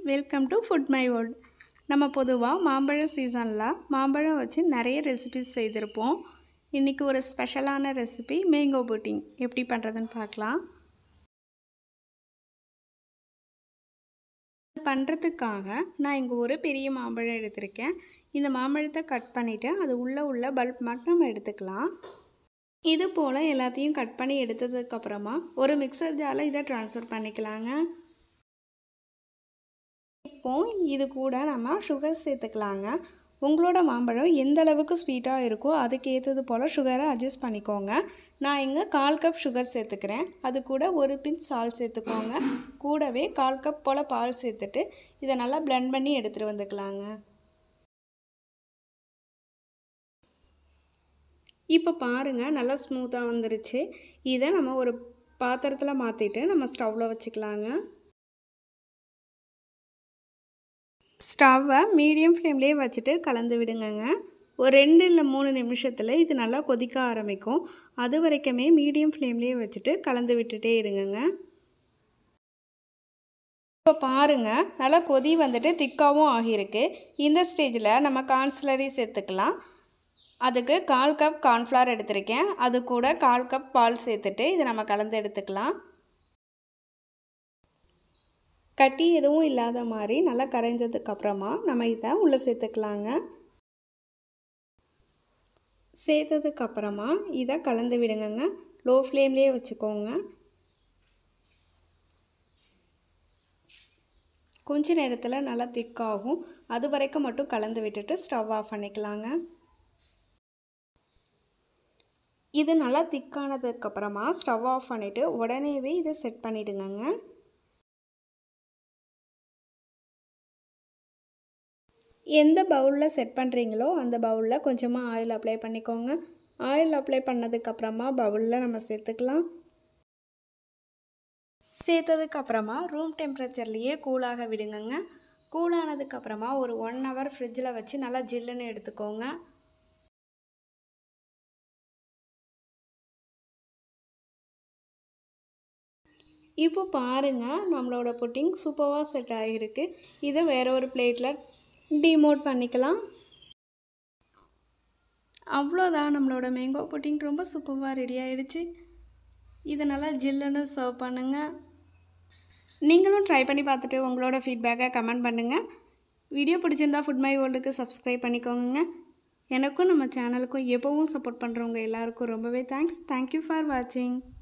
welcome to food my world நம்ம பொதுவாக மாம்பழ சீசனில் மாம்பழம் வச்சு நிறைய ரெசிபிஸ் செய்திருப்போம் இன்றைக்கி ஒரு ஸ்பெஷலான ரெசிபி மேங்கோ புட்டிங் எப்படி பண்ணுறதுன்னு பார்க்கலாம் பண்ணுறதுக்காக நான் இங்கே ஒரு பெரிய மாம்பழம் எடுத்திருக்கேன் இந்த மாம்பழத்தை கட் பண்ணிவிட்டு அது உள்ளே உள்ள பல்ப் மட்டும் நம்ம எடுத்துக்கலாம் இது போல் எல்லாத்தையும் கட் பண்ணி எடுத்ததுக்கப்புறமா ஒரு மிக்சர் ஜாரில் இதை ட்ரான்ஸ்ஃபர் பண்ணிக்கலாங்க இப்போ இது கூட நம்ம சுகர் சேர்த்துக்கலாங்க உங்களோட மாம்பழம் எந்த அளவுக்கு ஸ்வீட்டாக இருக்கோ அதுக்கு ஏற்றது போல் சுகரை அட்ஜஸ்ட் பண்ணிக்கோங்க நான் இங்கே கால் கப் சுகர் சேர்த்துக்கிறேன் அது கூட ஒரு பின் சால்ட் சேர்த்துக்கோங்க கூடவே கால் கப் போல் பால் சேர்த்துட்டு இதை நல்லா பிளெண்ட் பண்ணி எடுத்துகிட்டு வந்துக்கலாங்க இப்போ பாருங்கள் நல்லா ஸ்மூத்தாக வந்துருச்சு இதை நம்ம ஒரு பாத்திரத்தில் மாற்றிட்டு நம்ம ஸ்டவ்வில் வச்சுக்கலாங்க ஸ்டவ்வை மீடியம் ஃப்ளேம்லேயே வச்சுட்டு கலந்து விடுங்கங்க ஒரு ரெண்டு இல்லை மூணு நிமிஷத்தில் இது நல்லா கொதிக்க ஆரம்பிக்கும் அது வரைக்குமே மீடியம் ஃப்ளேம்லேயே வச்சுட்டு கலந்து விட்டுட்டே இருங்கங்க இப்போ பாருங்கள் நல்லா கொதி வந்துட்டு திக்காகவும் ஆகியிருக்கு இந்த ஸ்டேஜில் நம்ம கான்ஸ்லரி சேர்த்துக்கலாம் அதுக்கு கால் கப் கார்ன்ஃப்ளவர் எடுத்திருக்கேன் அது கூட கால் கப் பால் சேர்த்துட்டு இதை நம்ம கலந்து எடுத்துக்கலாம் கட்டி எதுவும் இல்லாத மாதிரி நல்லா கரைஞ்சதுக்கப்புறமா நம்ம இதை உள்ளே சேர்த்துக்கலாங்க சேர்த்ததுக்கப்புறமா இதை கலந்து விடுங்கங்க லோ ஃப்ளேம்லேயே வச்சுக்கோங்க கொஞ்ச நேரத்தில் நல்லா திக்காகும் அது வரைக்கும் மட்டும் கலந்து விட்டுட்டு ஸ்டவ் ஆஃப் பண்ணிக்கலாங்க இது நல்லா திக்கானதுக்கப்புறமா ஸ்டவ் ஆஃப் பண்ணிவிட்டு உடனேவே இதை செட் பண்ணிவிடுங்கங்க எந்த பவுலில் செட் பண்ணுறீங்களோ அந்த பவுலில் கொஞ்சமாக ஆயில் அப்ளை பண்ணிக்கோங்க ஆயில் அப்ளை பண்ணதுக்கப்புறமா பவுலில் நம்ம சேர்த்துக்கலாம் சேர்த்ததுக்கப்புறமா ரூம் டெம்பரேச்சர்லேயே கூலாக விடுங்கங்க கூலானதுக்கப்புறமா ஒரு ஒன் ஹவர் ஃப்ரிட்ஜில் வச்சு நல்லா ஜில்லுன்னு எடுத்துக்கோங்க இப்போ பாருங்கள் நம்மளோட புட்டிங் சூப்பராக செட் ஆகிருக்கு இதை வேறு ஒரு பிளேட்டில் டிமோட் பண்ணிக்கலாம் அவ்வளோதான் நம்மளோட மேங்கோ புட்டிங் ரொம்ப சூப்பராக ரெடி ஆகிடுச்சு இதை நல்லா ஜில்லுன்னு சர்வ் பண்ணுங்கள் நீங்களும் ட்ரை பண்ணி பார்த்துட்டு உங்களோட ஃபீட்பேக்கை கமெண்ட் பண்ணுங்கள் வீடியோ பிடிச்சிருந்தா ஃபுட் மை வேர்ல்டுக்கு சப்ஸ்கிரைப் பண்ணிக்கோங்க எனக்கும் நம்ம சேனலுக்கும் எப்போவும் சப்போர்ட் பண்ணுறவங்க எல்லாருக்கும் ரொம்பவே தேங்க்ஸ் தேங்க்யூ ஃபார் வாட்சிங்